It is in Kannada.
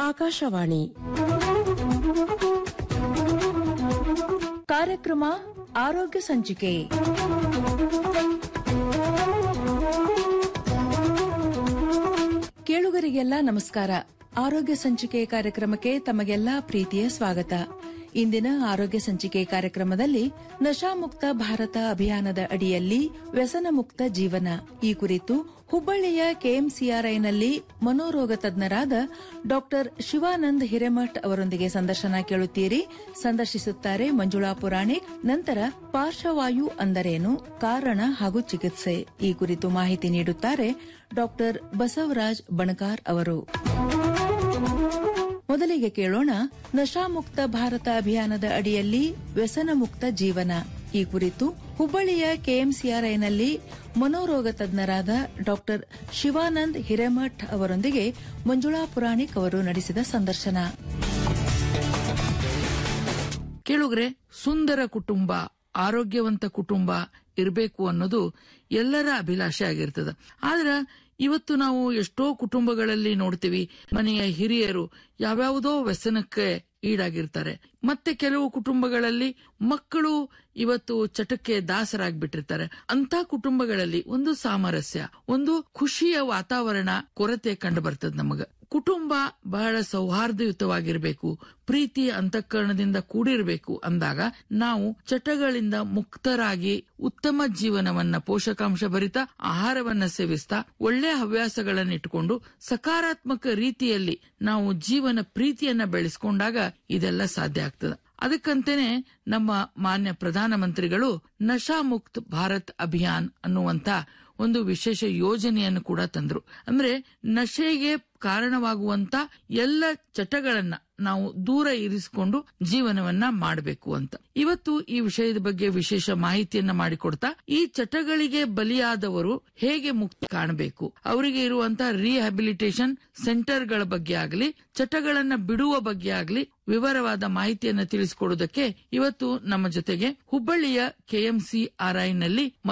ಆಕಾಶವಾಣಿ ಕಾರ್ಯಕ್ರಮ ಆರೋಗ್ಯ ಸಂಚಿಕೆ ಕೇಳುಗರಿಗೆಲ್ಲ ನಮಸ್ಕಾರ ಆರೋಗ್ಯ ಸಂಚಿಕೆ ಕಾರ್ಯಕ್ರಮಕ್ಕೆ ತಮಗೆಲ್ಲ ಪ್ರೀತಿಯ ಸ್ವಾಗತ ಇಂದಿನ ಆರೋಗ್ಯ ಸಂಚಿಕೆ ಕಾರ್ಯಕ್ರಮದಲ್ಲಿ ನಶಾಮುಕ್ತ ಭಾರತ ಅಭಿಯಾನದ ಅಡಿಯಲ್ಲಿ ವ್ಯಸನ ಮುಕ್ತ ಜೀವನ ಈ ಕುರಿತು ಹುಬ್ಬಳ್ಳಿಯ ಕೆಎಂಸಿಆರ್ಐನಲ್ಲಿ ಮನೋರೋಗ ತಜ್ಞರಾದ ಡಾ ಶಿವಾನಂದ್ ಹಿರೇಮಠ್ ಅವರೊಂದಿಗೆ ಸಂದರ್ಶನ ಕೇಳುತ್ತೀರಿ ಸಂದರ್ಶಿಸುತ್ತಾರೆ ಮಂಜುಳಾ ಪುರಾಣಿಕ್ ನಂತರ ಪಾರ್ಶ್ವವಾಯು ಅಂದರೇನು ಕಾರಣ ಹಾಗೂ ಚಿಕಿತ್ಸೆ ಈ ಕುರಿತು ಮಾಹಿತಿ ನೀಡುತ್ತಾರೆ ಡಾ ಬಸವರಾಜ್ ಬಣಕಾರ್ ಅವರು ಮೊದಲಿಗೆ ಕೇಳೋಣ ನಶಾಮುಕ್ತ ಭಾರತ ಅಭಿಯಾನದ ಅಡಿಯಲ್ಲಿ ವ್ಯಸನ ಮುಕ್ತ ಜೀವನ ಈ ಕುರಿತು ಹುಬ್ಬಳ್ಳಿಯ ಕೆಎಂಸಿಆರ್ಐನಲ್ಲಿ ಮನೋರೋಗ ತಜ್ಞರಾದ ಡಾ ಶಿವಾನಂದ್ ಹಿರೇಮಠ್ ಅವರೊಂದಿಗೆ ಮಂಜುಳಾ ಪುರಾಣಿಕ್ ಅವರು ನಡೆಸಿದ ಸಂದರ್ಶನ ಕೇಳುಗ್ರೆ ಸುಂದರ ಕುಟುಂಬ ಆರೋಗ್ಯವಂತ ಕುಟುಂಬ ಇರಬೇಕು ಅನ್ನೋದು ಎಲ್ಲರ ಅಭಿಲಾಷೆ ಆಗಿರ್ತದ ಆದ್ರ ಇವತ್ತು ನಾವು ಎಷ್ಟೋ ಕುಟುಂಬಗಳಲ್ಲಿ ನೋಡ್ತೀವಿ ಮನೆಯ ಹಿರಿಯರು ಯಾವ್ಯಾವುದೋ ವ್ಯಸನಕ್ಕೆ ಈಡಾಗಿರ್ತಾರೆ ಮತ್ತೆ ಕೆಲವು ಕುಟುಂಬಗಳಲ್ಲಿ ಮಕ್ಕಳು ಇವತ್ತು ಚಟಕ್ಕೆ ದಾಸರಾಗ್ಬಿಟ್ಟಿರ್ತಾರೆ ಅಂತ ಕುಟುಂಬಗಳಲ್ಲಿ ಒಂದು ಸಾಮರಸ್ಯ ಒಂದು ಖುಷಿಯ ವಾತಾವರಣ ಕೊರತೆ ಕಂಡು ಬರ್ತದ ನಮಗ ಕುಟುಂಬ ಬಹಳ ಸೌಹಾರ್ದಯುತವಾಗಿರಬೇಕು ಪ್ರೀತಿ ಅಂತಃಕರಣದಿಂದ ಕೂಡಿರಬೇಕು ಅಂದಾಗ ನಾವು ಚಟಗಳಿಂದ ಮುಕ್ತರಾಗಿ ಉತ್ತಮ ಜೀವನವನ್ನ ಪೋಷಕಾಂಶ ಭರಿತ ಆಹಾರವನ್ನ ಸೇವಿಸ್ತಾ ಒಳ್ಳೆ ಹವ್ಯಾಸಗಳನ್ನ ಇಟ್ಟುಕೊಂಡು ಸಕಾರಾತ್ಮಕ ರೀತಿಯಲ್ಲಿ ನಾವು ಜೀವನ ಪ್ರೀತಿಯನ್ನ ಬೆಳೆಸ್ಕೊಂಡಾಗ ಇದೆಲ್ಲ ಸಾಧ್ಯ ಆಗ್ತದೆ ಅದಕ್ಕಂತೇನೆ ನಮ್ಮ ಮಾನ್ಯ ಪ್ರಧಾನಮಂತ್ರಿಗಳು ನಶಾ ಮುಕ್ತ್ ಭಾರತ್ ಅಭಿಯಾನ್ ಅನ್ನುವಂತ ಒಂದು ವಿಶೇಷ ಯೋಜನೆಯನ್ನು ಕೂಡ ತಂದ್ರು ಅಂದ್ರೆ ನಶೆಗೆ ಕಾರಣವಾಗುವಂತ ಎಲ್ಲ ಚಟಗಳನ್ನ ನಾವು ದೂರ ಇರಿಸಿಕೊಂಡು ಜೀವನವನ್ನ ಮಾಡಬೇಕು ಅಂತ ಇವತ್ತು ಈ ವಿಷಯದ ಬಗ್ಗೆ ವಿಶೇಷ ಮಾಹಿತಿಯನ್ನ ಮಾಡಿಕೊಡ್ತಾ ಈ ಚಟಗಳಿಗೆ ಬಲಿಯಾದವರು ಹೇಗೆ ಮುಕ್ತಿ ಕಾಣಬೇಕು ಅವರಿಗೆ ಇರುವಂತ ರಿಹ್ಯಾಬಿಲಿಟೇಷನ್ ಸೆಂಟರ್ಗಳ ಬಗ್ಗೆ ಆಗಲಿ ಚಟಗಳನ್ನ ಬಿಡುವ ಬಗ್ಗೆ ಆಗಲಿ ವಿವರವಾದ ಮಾಹಿತಿಯನ್ನ ತಿಳಿಸಿಕೊಡುವುದಕ್ಕೆ ಇವತ್ತು ನಮ್ಮ ಜೊತೆಗೆ ಹುಬ್ಬಳ್ಳಿಯ ಕೆಎಂಸಿ ಆರ್ಐನಲ್ಲಿ